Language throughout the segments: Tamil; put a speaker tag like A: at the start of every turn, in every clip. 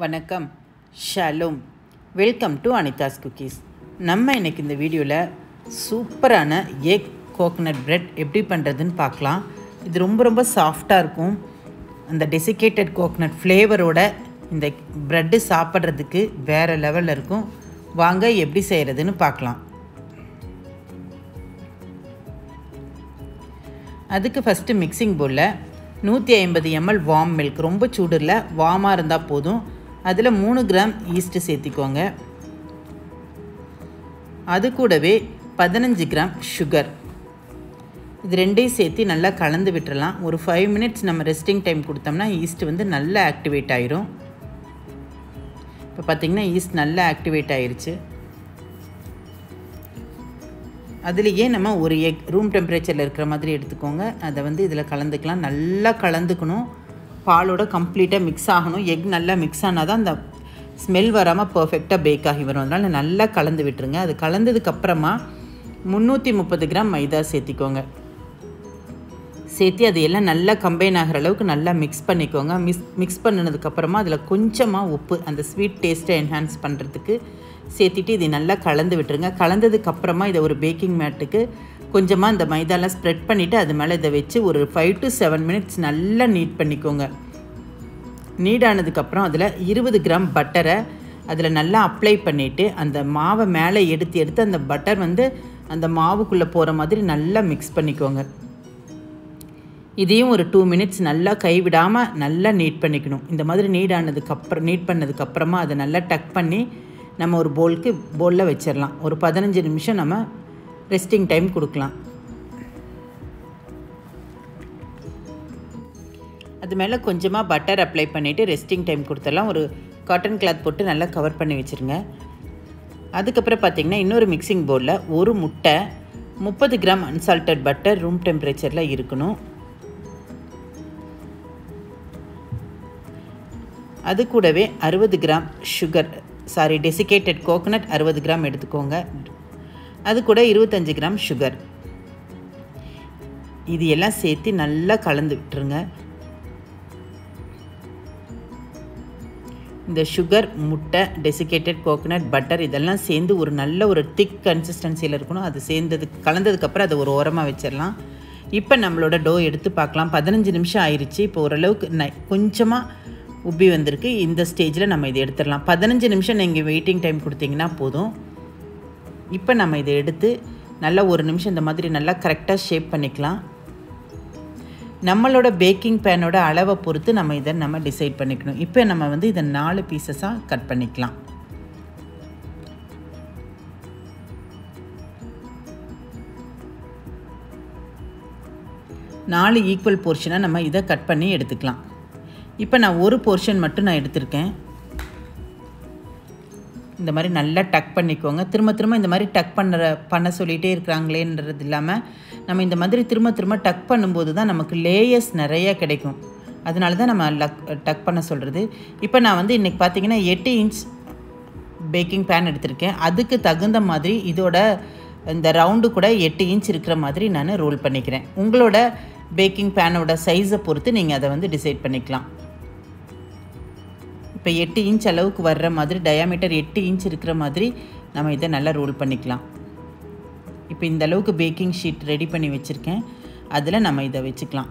A: வணக்கம் shalom welcome to Anita's cookies நம்ம இன்னைக்கு இந்த வீடியோவில் சூப்பரான எக் கோகனட் பிரெட் எப்படி பண்ணுறதுன்னு பார்க்கலாம் இது ரொம்ப ரொம்ப சாஃப்டாக இருக்கும் அந்த டெசிகேட்டட் கோகனட் ஃப்ளேவரோட இந்த ப்ரெட்டு சாப்பிட்றதுக்கு வேறு லெவலில் இருக்கும் வாங்க எப்படி செய்கிறதுன்னு பார்க்கலாம் அதுக்கு ஃபஸ்ட்டு மிக்சிங் பவுலில் நூற்றி ஐம்பது எம்எல் வார்ம் மில்க் ரொம்ப சூடு இல்லை வார்மாக இருந்தால் போதும் அதில் மூணு கிராம் ஈஸ்ட்டு சேர்த்திக்கோங்க அது கூடவே பதினஞ்சு கிராம் சுகர் இது ரெண்டையும் சேர்த்து நல்லா கலந்து விட்டுறலாம் ஒரு ஃபைவ் மினிட்ஸ் நம்ம ரெஸ்டிங் டைம் கொடுத்தோம்னா ஈஸ்ட் வந்து நல்லா ஆக்டிவேட் ஆயிரும் இப்போ பார்த்திங்கன்னா ஈஸ்ட் நல்லா ஆக்டிவேட் ஆயிருச்சு அதுலேயே நம்ம ஒரு எக் ரூம் டெம்பரேச்சரில் இருக்கிற மாதிரி எடுத்துக்கோங்க அதை வந்து இதில் கலந்துக்கலாம் நல்லா கலந்துக்கணும் பாலோட கம்ப்ளீட்டாக மிக்ஸ் ஆகணும் எக் நல்லா மிக்ஸ் ஆனால் தான் அந்த ஸ்மெல் வராமல் பர்ஃபெக்டாக பேக் ஆகி வரும் அதனால் நல்லா கலந்து விட்டுருங்க அது கலந்ததுக்கப்புறமா முந்நூற்றி முப்பது கிராம் மைதா சேர்த்திக்கோங்க சேர்த்து அது எல்லாம் நல்லா கம்பைன் ஆகிற அளவுக்கு நல்லா மிக்ஸ் பண்ணிக்கோங்க மிக்ஸ் மிக்ஸ் பண்ணினதுக்கப்புறமா அதில் கொஞ்சமாக உப்பு அந்த ஸ்வீட் டேஸ்ட்டை என்ஹான்ஸ் பண்ணுறதுக்கு சேர்த்துட்டு இதை நல்லா கலந்து விட்டுருங்க கலந்ததுக்கப்புறமா இதை ஒரு பேக்கிங் மேட்டுக்கு கொஞ்சமாக இந்த மைதாலாம் ஸ்ப்ரெட் பண்ணிவிட்டு அது மேலே இதை வச்சு ஒரு ஃபைவ் டு செவன் மினிட்ஸ் நல்லா நீட் பண்ணிக்கோங்க நீட் ஆனதுக்கப்புறம் அதில் இருபது கிராம் பட்டரை அதில் நல்லா அப்ளை பண்ணிவிட்டு அந்த மாவை மேலே எடுத்து எடுத்து அந்த பட்டர் வந்து அந்த மாவுக்குள்ளே போகிற மாதிரி நல்லா மிக்ஸ் பண்ணிக்கோங்க இதையும் ஒரு டூ மினிட்ஸ் நல்லா கைவிடாமல் நல்லா நீட் பண்ணிக்கணும் இந்த மாதிரி நீட் ஆனதுக்கப்புறம் நீட் பண்ணதுக்கப்புறமா அதை நல்லா டக் பண்ணி நம்ம ஒரு போலுக்கு போலில் வச்சிடலாம் ஒரு பதினஞ்சு நிமிஷம் நம்ம ரெஸ்டிங் டைம் கொடுக்கலாம் அது மேலே கொஞ்சமாக பட்டர் அப்ளை பண்ணிவிட்டு ரெஸ்டிங் டைம் கொடுத்துடலாம் ஒரு காட்டன் கிளாத் போட்டு நல்லா கவர் பண்ணி வச்சுருங்க அதுக்கப்புறம் பார்த்திங்கன்னா இன்னொரு மிக்சிங் பவுலில் ஒரு முட்டை முப்பது கிராம் அன்சால்டட் பட்டர் ரூம் டெம்பரேச்சரில் இருக்கணும் அது கூடவே அறுபது gram sugar sorry desiccated coconut அறுபது கிராம் எடுத்துக்கோங்க அது கூட இருபத்தஞ்சி கிராம் சுகர் இது எல்லாம் சேர்த்து நல்லா கலந்து விட்டுருங்க இந்த சுகர் முட்டை டெசிகேட்டட் கோகனட் பட்டர் இதெல்லாம் சேர்ந்து ஒரு நல்ல ஒரு திக் கன்சிஸ்டன்சியில் இருக்கணும் அது சேர்ந்தது கலந்ததுக்கப்புறம் அதை ஒரு ஓரமாக வச்சிடலாம் இப்போ நம்மளோட டோ எடுத்து பார்க்கலாம் பதினஞ்சு நிமிஷம் ஆயிடுச்சு இப்போ ஓரளவுக்கு ந கொஞ்சமாக உப்பி வந்திருக்கு இந்த ஸ்டேஜில் நம்ம இதை எடுத்துடலாம் பதினஞ்சு நிமிஷம் நீங்கள் வெயிட்டிங் டைம் கொடுத்தீங்கன்னா போதும் இப்போ நம்ம இதை எடுத்து நல்லா ஒரு நிமிஷம் இந்த மாதிரி நல்லா கரெக்டாக ஷேப் பண்ணிக்கலாம் நம்மளோட பேக்கிங் பேனோட அளவை பொறுத்து நம்ம இதை நம்ம டிசைட் பண்ணிக்கணும் இப்போ நம்ம வந்து இதை நாலு பீசஸாக கட் பண்ணிக்கலாம் நாலு ஈக்குவல் போர்ஷனாக நம்ம இதை கட் பண்ணி எடுத்துக்கலாம் இப்போ நான் ஒரு போர்ஷன் மட்டும் நான் எடுத்திருக்கேன் இந்த மாதிரி நல்லா டக் பண்ணிக்கோங்க திரும்ப திரும்ப இந்த மாதிரி டக் பண்ணுற பண்ண சொல்லிகிட்டே இருக்கிறாங்களேன்றது இல்லாமல் நம்ம இந்த மாதிரி திரும்ப திரும்ப டக் பண்ணும்போது தான் நமக்கு லேயர்ஸ் நிறைய கிடைக்கும் அதனால தான் நம்ம லக் டக் பண்ண சொல்கிறது இப்போ நான் வந்து இன்றைக்கி பார்த்தீங்கன்னா எட்டு இன்ச் பேக்கிங் பேன் எடுத்திருக்கேன் அதுக்கு தகுந்த மாதிரி இதோட இந்த ரவுண்டு கூட எட்டு இன்ச் இருக்கிற மாதிரி நான் ரோல் பண்ணிக்கிறேன் உங்களோட பேக்கிங் பேனோட சைஸை பொறுத்து நீங்கள் அதை வந்து டிசைட் பண்ணிக்கலாம் இப்போ எட்டு இன்ச் அளவுக்கு வர்ற மாதிரி டயாமீட்டர் எட்டு இன்ச் இருக்கிற மாதிரி நம்ம இதை நல்லா ரோல் பண்ணிக்கலாம் இப்போ இந்த அளவுக்கு பேக்கிங் ஷீட் ரெடி பண்ணி வச்சுருக்கேன் அதில் நம்ம இதை வச்சுக்கலாம்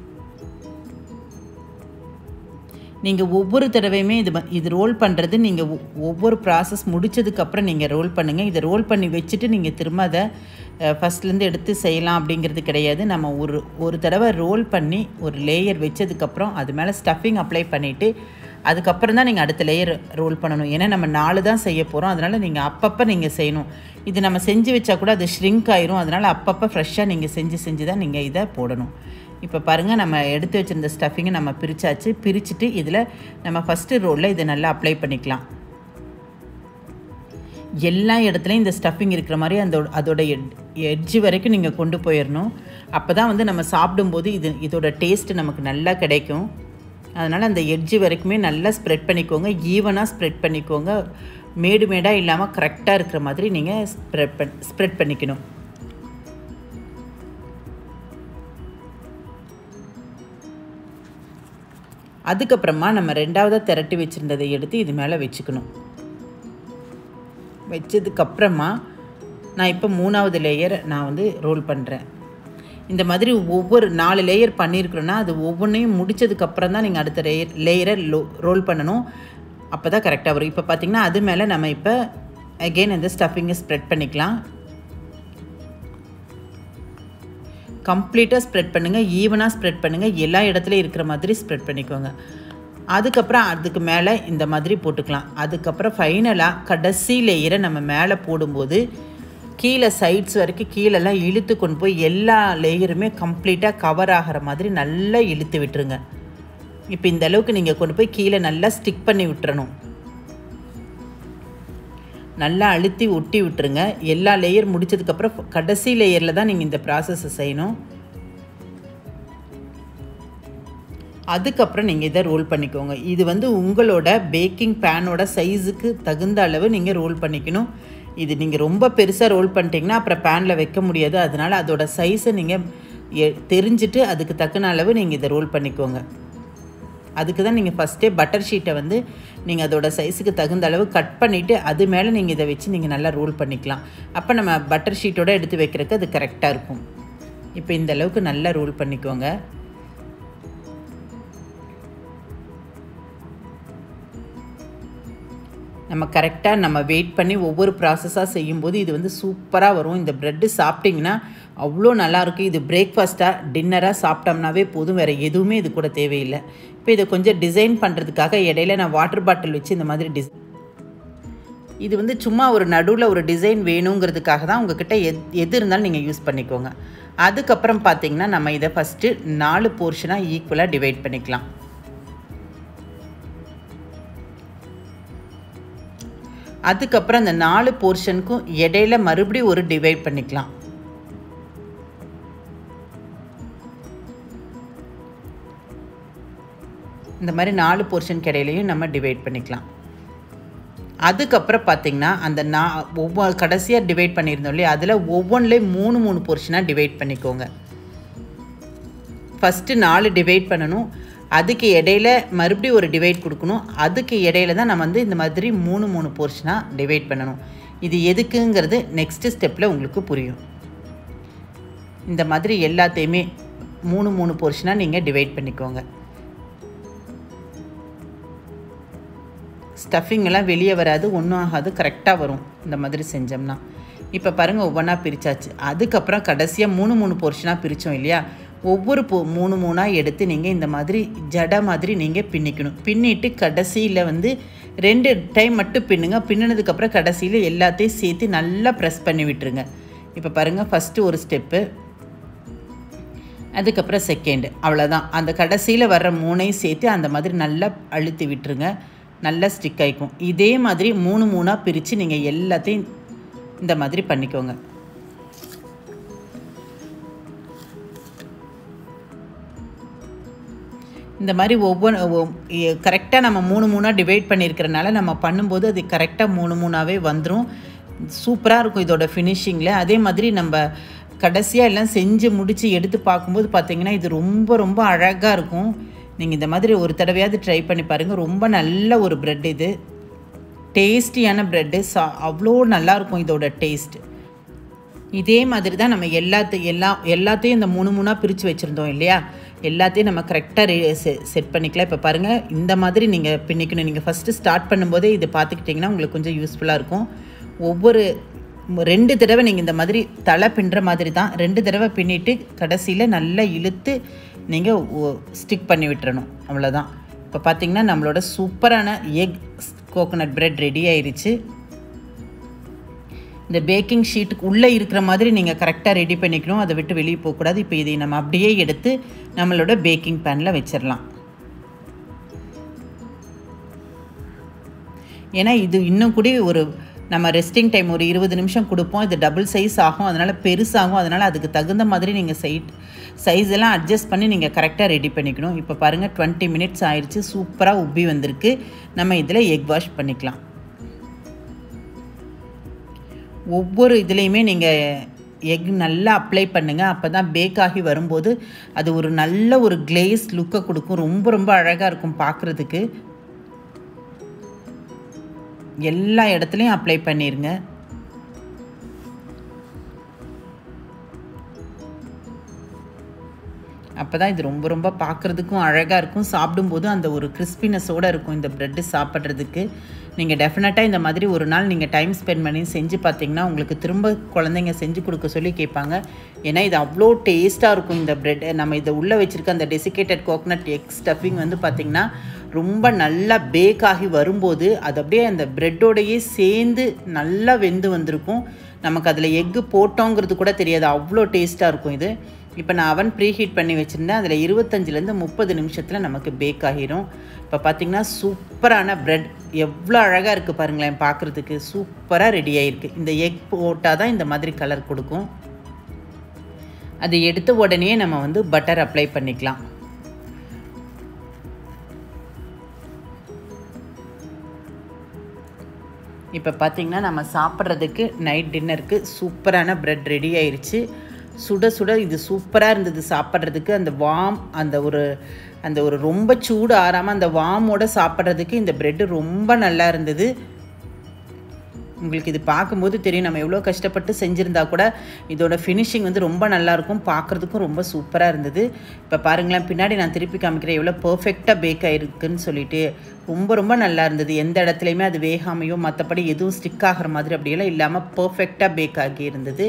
A: நீங்கள் ஒவ்வொரு தடவையுமே இது இது ரோல் பண்ணுறது நீங்கள் ஒவ்வொரு ப்ராசஸ் முடித்ததுக்கப்புறம் நீங்கள் ரோல் பண்ணுங்கள் இதை ரோல் பண்ணி வச்சுட்டு நீங்கள் திரும்ப அதை ஃபஸ்ட்லேருந்து எடுத்து செய்யலாம் அப்படிங்கிறது கிடையாது நம்ம ஒரு ஒரு தடவை ரோல் பண்ணி ஒரு லேயர் வச்சதுக்கப்புறம் அது மேலே ஸ்டஃபிங் அப்ளை பண்ணிவிட்டு அதுக்கப்புறம் தான் நீங்கள் அடுத்த லேயர் ரோல் பண்ணணும் ஏன்னா நம்ம நாலு தான் செய்ய போகிறோம் அதனால் நீங்கள் அப்பப்போ நீங்கள் செய்யணும் இது நம்ம செஞ்சு வச்சா கூட அது ஷ்ரிங்க் ஆயிரும் அதனால் அப்பப்போ ஃப்ரெஷ்ஷாக நீங்கள் செஞ்சு செஞ்சு தான் நீங்கள் இதை போடணும் இப்போ பாருங்கள் நம்ம எடுத்து வச்சுருந்த ஸ்டஃபிங்கை நம்ம பிரித்தாச்சு பிரிச்சுட்டு இதில் நம்ம ஃபஸ்ட்டு ரோலில் இதை நல்லா அப்ளை பண்ணிக்கலாம் எல்லா இடத்துலையும் இந்த ஸ்டஃபிங் இருக்கிற மாதிரி அந்த அதோட எட் எட்ஜு வரைக்கும் நீங்கள் கொண்டு போயிடணும் அப்போ தான் வந்து நம்ம சாப்பிடும்போது இது இதோட டேஸ்ட்டு நமக்கு நல்லா கிடைக்கும் அதனால் அந்த எட்ஜு வரைக்குமே நல்லா ஸ்ப்ரெட் பண்ணிக்கோங்க ஈவனாக ஸ்ப்ரெட் பண்ணிக்கோங்க மேடு மேடாக இல்லாமல் கரெக்டாக இருக்கிற மாதிரி நீங்கள் ஸ்ப்ரெட் பண் ஸ்ப்ரெட் பண்ணிக்கணும் அதுக்கப்புறமா நம்ம ரெண்டாவதாக திரட்டி வச்சுருந்ததை எடுத்து இது மேலே வச்சுக்கணும் வச்சதுக்கப்புறமா நான் இப்போ மூணாவது லேயர் நான் வந்து ரோல் பண்ணுறேன் இந்த மாதிரி ஒவ்வொரு நாலு லேயர் பண்ணியிருக்கிறோன்னா அது ஒவ்வொன்றையும் முடித்ததுக்கப்புறம் தான் நீங்கள் அடுத்த லேயர் லேயரை லோ ரோல் பண்ணணும் அப்போ தான் கரெக்டாக வரும் இப்போ பார்த்திங்கன்னா அது மேலே நம்ம இப்போ அகெயின் அந்த ஸ்டஃபிங்கை ஸ்ப்ரெட் பண்ணிக்கலாம் கம்ப்ளீட்டாக ஸ்ப்ரெட் பண்ணுங்கள் ஈவனாக ஸ்ப்ரெட் பண்ணுங்கள் எல்லா இடத்துலையும் இருக்கிற மாதிரி ஸ்ப்ரெட் பண்ணிக்கோங்க அதுக்கப்புறம் அதுக்கு மேலே இந்த மாதிரி போட்டுக்கலாம் அதுக்கப்புறம் ஃபைனலாக கடைசி லேயரை நம்ம மேலே போடும்போது கீழே சைட்ஸ் வரைக்கும் கீழெல்லாம் இழுத்து கொண்டு போய் எல்லா லேயருமே கம்ப்ளீட்டாக கவர் ஆகிற மாதிரி நல்லா இழுத்து விட்டுருங்க இப்போ இந்த அளவுக்கு நீங்கள் கொண்டு போய் கீழே நல்லா ஸ்டிக் பண்ணி விட்டுறணும் நல்லா அழுத்தி ஒட்டி விட்டுருங்க எல்லா லேயர் முடிச்சதுக்கப்புறம் கடைசி லேயரில் தான் நீங்கள் இந்த ப்ராசஸை செய்யணும் அதுக்கப்புறம் நீங்கள் இதை ரோல் பண்ணிக்கோங்க இது வந்து உங்களோட பேக்கிங் பேனோட சைஸுக்கு தகுந்த அளவு நீங்கள் ரோல் பண்ணிக்கணும் இது நீங்கள் ரொம்ப பெருசாக ரோல் பண்ணிட்டீங்கன்னா அப்புறம் பேனில் வைக்க முடியாது அதனால் அதோட சைஸை நீங்கள் தெரிஞ்சுட்டு அதுக்கு தக்கன அளவு நீங்கள் இதை ரோல் பண்ணிக்கோங்க அதுக்கு தான் நீங்கள் ஃபஸ்ட்டே பட்டர் ஷீட்டை வந்து நீங்கள் அதோட சைஸுக்கு தகுந்த அளவு கட் பண்ணிவிட்டு அது மேலே நீங்கள் இதை வச்சு நீங்கள் நல்லா ரோல் பண்ணிக்கலாம் அப்போ நம்ம பட்டர் ஷீட்டோடு எடுத்து வைக்கிறதுக்கு அது கரெக்டாக இருக்கும் இப்போ இந்த அளவுக்கு நல்லா ரோல் பண்ணிக்கோங்க நம்ம கரெக்டாக நம்ம வெயிட் பண்ணி ஒவ்வொரு ப்ராசஸாக செய்யும்போது இது வந்து சூப்பராக வரும் இந்த ப்ரெட்டு சாப்பிட்டிங்கன்னா அவ்வளோ நல்லாயிருக்கும் இது பிரேக்ஃபாஸ்ட்டாக டின்னராக சாப்பிட்டோம்னாவே போதும் வேறு எதுவுமே இது கூட தேவையில்லை இப்போ இதை கொஞ்சம் டிசைன் பண்ணுறதுக்காக இடையில நான் வாட்டர் பாட்டில் வச்சு இந்த மாதிரி டிசைன் இது வந்து சும்மா ஒரு நடுவில் ஒரு டிசைன் வேணுங்கிறதுக்காக தான் உங்ககிட்ட எத் எது இருந்தாலும் நீங்கள் யூஸ் பண்ணிக்கோங்க அதுக்கப்புறம் பார்த்தீங்கன்னா நம்ம இதை ஃபஸ்ட்டு நாலு போர்ஷனாக ஈக்குவலாக டிவைட் பண்ணிக்கலாம் அதுக்கப்புறம் அந்த நாலு போர்ஷனுக்கும் இடையில மறுபடியும் ஒரு டிவைட் பண்ணிக்கலாம் இந்த மாதிரி நாலு போர்ஷனுக்கு இடையிலையும் நம்ம டிவைட் பண்ணிக்கலாம் அதுக்கப்புறம் பார்த்திங்கன்னா அந்த நான் ஒவ்வொரு கடைசியாக டிவைட் பண்ணியிருந்தோம் இல்லையா அதில் ஒவ்வொன்றுலேயும் மூணு மூணு போர்ஷனாக டிவைட் பண்ணிக்கோங்க ஃபஸ்ட்டு நாலு டிவைட் பண்ணணும் அதுக்கு இடையில மறுபடியும் ஒரு டிவைட் கொடுக்கணும் அதுக்கு இடையில தான் நம்ம வந்து இந்த மாதிரி மூணு மூணு போர்ஷனாக டிவைட் பண்ணணும் இது எதுக்குங்கிறது நெக்ஸ்ட்டு ஸ்டெப்பில் உங்களுக்கு புரியும் இந்த மாதிரி எல்லாத்தையுமே மூணு மூணு போர்ஷனாக நீங்கள் டிவைட் பண்ணிக்கோங்க ஸ்டஃபிங் எல்லாம் வெளியே வராது ஒன்றும் ஆகாது கரெக்டாக வரும் இந்த மாதிரி செஞ்சோம்னா இப்போ பாருங்கள் ஒவ்வொன்றா பிரித்தாச்சு அதுக்கப்புறம் கடைசியாக மூணு மூணு போர்ஷனாக பிரித்தோம் இல்லையா ஒவ்வொரு போ மூணு மூணாக எடுத்து நீங்கள் இந்த மாதிரி ஜடை மாதிரி நீங்கள் பின்னிக்கணும் பின்னிட்டு கடைசியில் வந்து ரெண்டு டைம் மட்டும் பின்னுங்க பின்னினதுக்கப்புறம் கடைசியில் எல்லாத்தையும் சேர்த்து நல்லா ப்ரெஸ் பண்ணி விட்டுருங்க இப்போ பாருங்கள் ஃபஸ்ட்டு ஒரு ஸ்டெப்பு அதுக்கப்புறம் செகண்டு அவ்வளோதான் அந்த கடைசியில் வர்ற மூணையும் சேர்த்து அந்த மாதிரி நல்லா அழுத்தி விட்டுருங்க நல்லா ஸ்டிக் ஆகிக்கும் இதே மாதிரி மூணு மூணாக பிரித்து நீங்கள் எல்லாத்தையும் இந்த மாதிரி பண்ணிக்கோங்க இந்த மாதிரி ஒவ்வொன்று கரெக்டாக நம்ம மூணு மூணாக டிவைட் பண்ணியிருக்கிறனால நம்ம பண்ணும்போது அது கரெக்டாக மூணு மூணாகவே வந்துடும் சூப்பராக இருக்கும் இதோட ஃபினிஷிங்கில் அதே மாதிரி நம்ம கடைசியாக எல்லாம் செஞ்சு முடித்து எடுத்து பார்க்கும்போது பார்த்திங்கன்னா இது ரொம்ப ரொம்ப அழகாக இருக்கும் நீங்கள் இந்த மாதிரி ஒரு தடவையாவது ட்ரை பண்ணி பாருங்கள் ரொம்ப நல்ல ஒரு ப்ரெட் இது டேஸ்டியான ப்ரெட்டு சா அவ்வளோ நல்லாயிருக்கும் இதோட டேஸ்ட் இதே மாதிரி தான் நம்ம எல்லாத்தையும் எல்லா எல்லாத்தையும் இந்த மூணு மூணாக பிரித்து வச்சுருந்தோம் இல்லையா எல்லாத்தையும் நம்ம கரெக்டாக செட் பண்ணிக்கலாம் இப்போ பாருங்கள் இந்த மாதிரி நீங்கள் பின்னிக்கணும் நீங்கள் ஃபஸ்ட்டு ஸ்டார்ட் பண்ணும்போதே இது பார்த்துக்கிட்டிங்கன்னா உங்களுக்கு கொஞ்சம் யூஸ்ஃபுல்லாக இருக்கும் ஒவ்வொரு ரெண்டு தடவை நீங்கள் இந்த மாதிரி தலை பின்னுற மாதிரி தான் ரெண்டு தடவை பின்னிட்டு கடைசியில் நல்லா இழுத்து நீங்கள் ஸ்டிக் பண்ணி விட்டுறணும் அவ்வளோதான் இப்போ பார்த்தீங்கன்னா நம்மளோட சூப்பரான எக் கோகோனட் பிரெட் ரெடி ஆயிடுச்சு இந்த பேக்கிங் ஷீட்டுக்கு உள்ளே இருக்கிற மாதிரி நீங்கள் கரெக்டாக ரெடி பண்ணிக்கணும் அதை விட்டு வெளியே போகக்கூடாது இப்போ இதை நம்ம அப்படியே எடுத்து நம்மளோட பேக்கிங் பேனில் வச்சிடலாம் ஏன்னா இது இன்னும் கூட ஒரு நம்ம ரெஸ்டிங் டைம் ஒரு இருபது நிமிஷம் கொடுப்போம் இது டபுள் சைஸ் ஆகும் அதனால் பெருசாகும் அதனால் அதுக்கு தகுந்த மாதிரி நீங்கள் சைட் சைஸ் எல்லாம் அட்ஜஸ்ட் பண்ணி நீங்கள் கரெக்டாக ரெடி பண்ணிக்கணும் இப்போ பாருங்கள் டுவெண்ட்டி மினிட்ஸ் ஆயிடுச்சு சூப்பராக உப்பி வந்திருக்கு நம்ம இதில் எக் வாஷ் பண்ணிக்கலாம் ஒவ்வொரு இதுலேயுமே நீங்கள் எக் நல்லா அப்ளை பண்ணுங்கள் அப்போ தான் பேக் ஆகி வரும்போது அது ஒரு நல்ல ஒரு கிளேஸ் லுக்கை கொடுக்கும் ரொம்ப ரொம்ப அழகாக இருக்கும் பார்க்குறதுக்கு எல்லா இடத்துலையும் அப்ளை பண்ணிடுங்க அப்போ தான் இது ரொம்ப ரொம்ப பார்க்குறதுக்கும் அழகாக இருக்கும் சாப்பிடும்போது அந்த ஒரு கிறிஸ்பினஸோடு இருக்கும் இந்த ப்ரெட்டு சாப்பிட்றதுக்கு நீங்கள் டெஃபினட்டாக இந்த மாதிரி ஒரு நாள் நீங்கள் டைம் ஸ்பெண்ட் பண்ணி செஞ்சு பார்த்தீங்கன்னா உங்களுக்கு திரும்ப குழந்தைங்க செஞ்சு கொடுக்க சொல்லி கேட்பாங்க ஏன்னா இது அவ்வளோ டேஸ்ட்டாக இருக்கும் இந்த ப்ரெட் நம்ம இதை உள்ளே வச்சுருக்க அந்த டெசிகேட்டட் கோகனட் எக் ஸ்டஃபிங் வந்து பார்த்திங்கன்னா ரொம்ப நல்லா பேக் ஆகி வரும்போது அது அப்படியே அந்த ப்ரெட்டோடையே சேர்ந்து நல்லா வெந்து வந்திருக்கும் நமக்கு அதில் எக்கு போட்டோங்கிறது கூட தெரியாது அவ்வளோ டேஸ்ட்டாக இருக்கும் இது இப்போ நான் அவன் ப்ரீ ஹீட் பண்ணி வச்சுருந்தேன் அதில் இருபத்தஞ்சிலேருந்து முப்பது நிமிஷத்தில் நமக்கு பேக் ஆகிரும் இப்போ பார்த்திங்கன்னா சூப்பரான ப்ரெட் எவ்வளோ அழகாக இருக்குது பாருங்களேன் பார்க்குறதுக்கு சூப்பராக ரெடி ஆகிருக்கு இந்த எக் போட்டால் தான் இந்த மாதிரி கலர் கொடுக்கும் அதை எடுத்த உடனே நம்ம வந்து பட்டர் அப்ளை பண்ணிக்கலாம் இப்போ பார்த்திங்கன்னா நம்ம சாப்பிட்றதுக்கு நைட் டின்னருக்கு சூப்பரான ப்ரெட் ரெடி ஆயிடுச்சு சுட சுட இது சூப்பராக இருந்தது சாப்பிட்றதுக்கு அந்த வாம் அந்த ஒரு அந்த ஒரு ரொம்ப சூடு ஆறாமல் அந்த வாமோட சாப்பிட்றதுக்கு இந்த ப்ரெட்டு ரொம்ப நல்லா இருந்தது உங்களுக்கு இது பார்க்கும்போது தெரியும் நம்ம எவ்வளோ கஷ்டப்பட்டு செஞ்சுருந்தா கூட இதோட ஃபினிஷிங் வந்து ரொம்ப நல்லாயிருக்கும் பார்க்குறதுக்கும் ரொம்ப சூப்பராக இருந்தது இப்போ பாருங்களேன் பின்னாடி நான் திருப்பி காமிக்கிறேன் எவ்வளோ பர்ஃபெக்டாக பேக் ஆகிருக்குன்னு சொல்லிட்டு ரொம்ப ரொம்ப நல்லா இருந்தது எந்த இடத்துலையுமே அது வேகாமையோ மற்றபடி எதுவும் ஸ்டிக் ஆகிற மாதிரி அப்படியெல்லாம் இல்லாமல் பர்ஃபெக்டாக பேக் ஆகி இருந்தது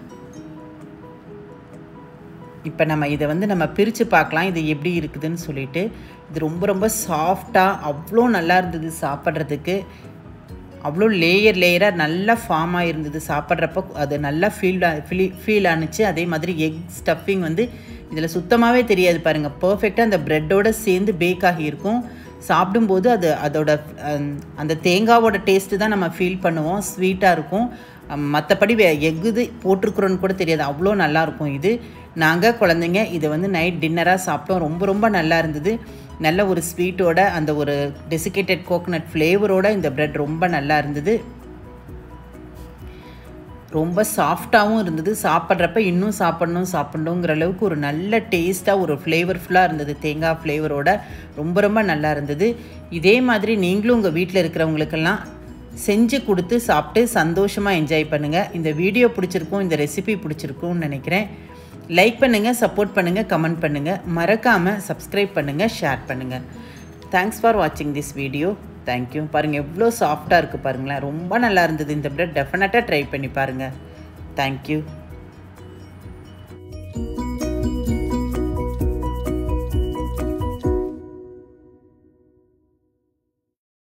A: இப்போ நம்ம இதை வந்து நம்ம பிரித்து பார்க்கலாம் இது எப்படி இருக்குதுன்னு சொல்லிட்டு இது ரொம்ப ரொம்ப சாஃப்டாக அவ்வளோ நல்லா இருந்தது சாப்பிட்றதுக்கு அவ்வளோ லேயர் லேயராக நல்லா ஃபார்ம் ஆகிருந்தது சாப்பிட்றப்போ அது நல்லா ஃபீல் ஃபீல் ஃபீல் ஆணுச்சு அதே மாதிரி எக் ஸ்டஃபிங் வந்து இதில் சுத்தமாகவே தெரியாது பாருங்கள் பர்ஃபெக்டாக அந்த ப்ரெட்டோடு சேர்ந்து பேக் ஆகியிருக்கும் சாப்பிடும்போது அது அதோட அந்த தேங்காவோட டேஸ்ட்டு தான் நம்ம ஃபீல் பண்ணுவோம் ஸ்வீட்டாக இருக்கும் மற்றபடி வே எக்குது போட்டிருக்குறோன்னு கூட தெரியாது அவ்வளோ நல்லாயிருக்கும் இது நாங்கள் குழந்தைங்க இதை வந்து நைட் டின்னராக சாப்பிட்டோம் ரொம்ப ரொம்ப நல்லா இருந்தது நல்ல ஒரு ஸ்வீட்டோட அந்த ஒரு டெசிகேட்டட் கோகனட் ஃப்ளேவரோட இந்த ப்ரெட் ரொம்ப நல்லா இருந்தது ரொம்ப சாஃப்டாகவும் இருந்தது சாப்பிட்றப்ப இன்னும் சாப்பிட்ணும் சாப்பிட்ணுங்கிற அளவுக்கு ஒரு நல்ல டேஸ்ட்டாக ஒரு ஃப்ளேவர்ஃபுல்லாக இருந்தது தேங்காய் ஃப்ளேவரோட ரொம்ப ரொம்ப நல்லா இருந்தது இதே மாதிரி நீங்களும் உங்கள் வீட்டில் இருக்கிறவங்களுக்கெல்லாம் செஞ்சு கொடுத்து சாப்பிட்டு சந்தோஷமாக என்ஜாய் பண்ணுங்கள் இந்த வீடியோ பிடிச்சிருக்கும் இந்த ரெசிபி பிடிச்சிருக்கும்னு நினைக்கிறேன் லைக் பண்ணுங்கள் சப்போர்ட் பண்ணுங்கள் கமெண்ட் பண்ணுங்கள் மறக்காமல் சப்ஸ்கிரைப் பண்ணுங்கள் ஷேர் பண்ணுங்கள் தேங்க்ஸ் ஃபார் வாட்சிங் திஸ் வீடியோ தேங்க்யூ பாருங்கள் எவ்வளோ சாஃப்டாக இருக்குது பாருங்களேன் ரொம்ப நல்லா இருந்தது இந்த ப்ரெட் டெஃபினட்டாக ட்ரை பண்ணி பாருங்கள் தேங்க்யூ